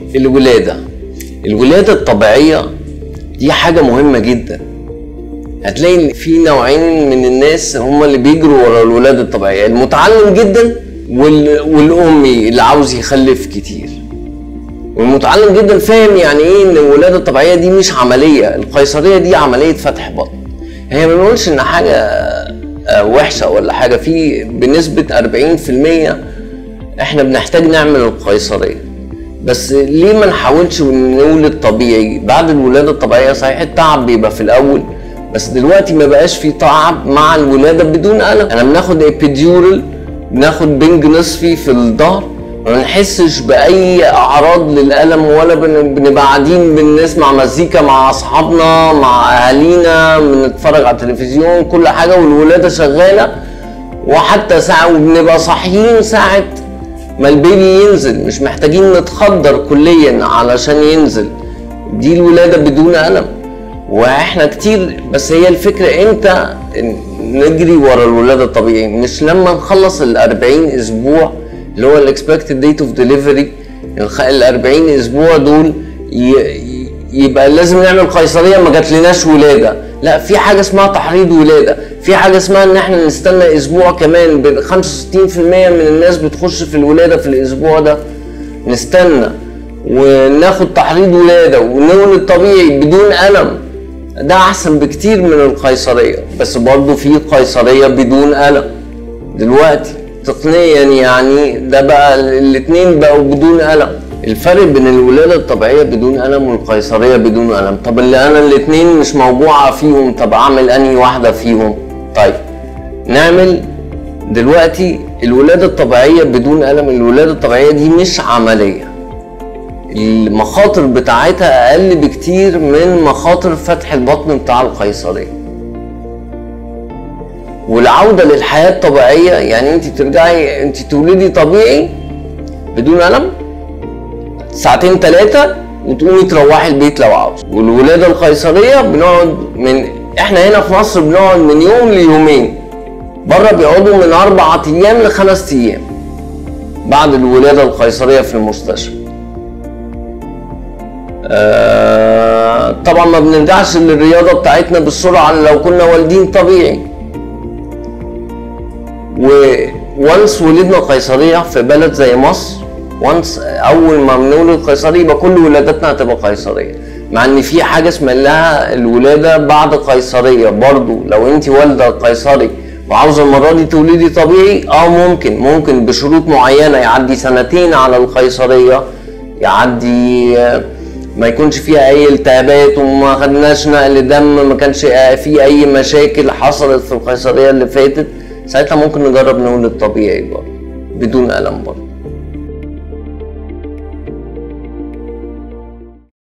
الولادة الولادة الطبيعية دي حاجة مهمة جدا هتلاقي ان في نوعين من الناس هم اللي بيجروا ورا الولادة الطبيعية المتعلم جدا وال... والأمي اللي عاوز يخلف كتير والمتعلم جدا فاهم يعني ايه ان الولادة الطبيعية دي مش عملية القيصرية دي عملية فتح بطن هي ما بنقولش ان حاجة آه، وحشة ولا حاجة في بنسبة 40% احنا بنحتاج نعمل القيصرية بس ليه ما نحاولش نولد طبيعي بعد الولادة الطبيعية صحيح التعب بيبقى في الأول بس دلوقتي ما بقاش في تعب مع الولادة بدون ألم أنا بناخد ابيديورال بناخد بنج نصفي في الظهر ما بنحسش بأي أعراض للألم ولا بن- بنبقى قاعدين بنسمع مزيكا مع أصحابنا مع أهالينا بنتفرج على التلفزيون كل حاجة والولادة شغالة وحتى ساعة وبنبقى صاحيين ساعة ما البيبي ينزل مش محتاجين نتخدر كليا علشان ينزل دي الولادة بدون ألم واحنا كتير بس هي الفكرة امتى نجري ورا الولادة الطبيعي مش لما نخلص ال 40 اسبوع اللي هو الاكسبكتد ديت اوف ديليفري ال 40 اسبوع دول ي- ي- يبقى لازم نعمل قيصرية ما جاتلناش ولادة لا في حاجة اسمها تحريض ولادة في حاجة اسمها ان احنا نستنى اسبوع كمان ب 65% من الناس بتخش في الولادة في الاسبوع ده نستنى وناخد تحريض ولادة ونولد طبيعي بدون ألم ده أحسن بكتير من القيصرية بس برضه في قيصرية بدون ألم دلوقتي تقنيا يعني ده بقى الاتنين بقوا بدون ألم الفرق بين الولادة الطبيعية بدون ألم والقيصرية بدون ألم طب اللي أنا الاتنين مش موجوعة فيهم طب أعمل أنهي واحدة فيهم طيب نعمل دلوقتي الولادة الطبيعية بدون ألم الولادة الطبيعية دي مش عملية المخاطر بتاعتها أقل بكتير من مخاطر فتح البطن بتاع القيصرية والعودة للحياة الطبيعية يعني انت بترجعي انت تولدي طبيعي بدون ألم ساعتين ثلاثة وتقومي تروحي البيت لو عاوز والولادة القيصرية بنقعد من احنا هنا في مصر بنقعد من يوم ليومين بره بيقعدوا من أربعة أيام لخمس أيام بعد الولادة القيصرية في المستشفى آه طبعا ما بنرجعش للرياضة بتاعتنا بالسرعة لو كنا والدين طبيعي وونس ولدنا قيصرية في بلد زي مصر وانس اول ما بنولد قيصري يبقى كل ولادتنا هتبقى قيصريه مع ان في حاجه اسمها لها الولاده بعد قيصريه برضو لو انت والده قيصري وعاوزه المره دي تولدي طبيعي اه ممكن ممكن بشروط معينه يعدي سنتين على القيصريه يعدي آه، ما يكونش فيها اي التهابات وما خدناش نقل دم ما كانش في اي مشاكل حصلت في القيصريه اللي فاتت ساعتها ممكن نجرب نولد طبيعي برضه بدون الم برضه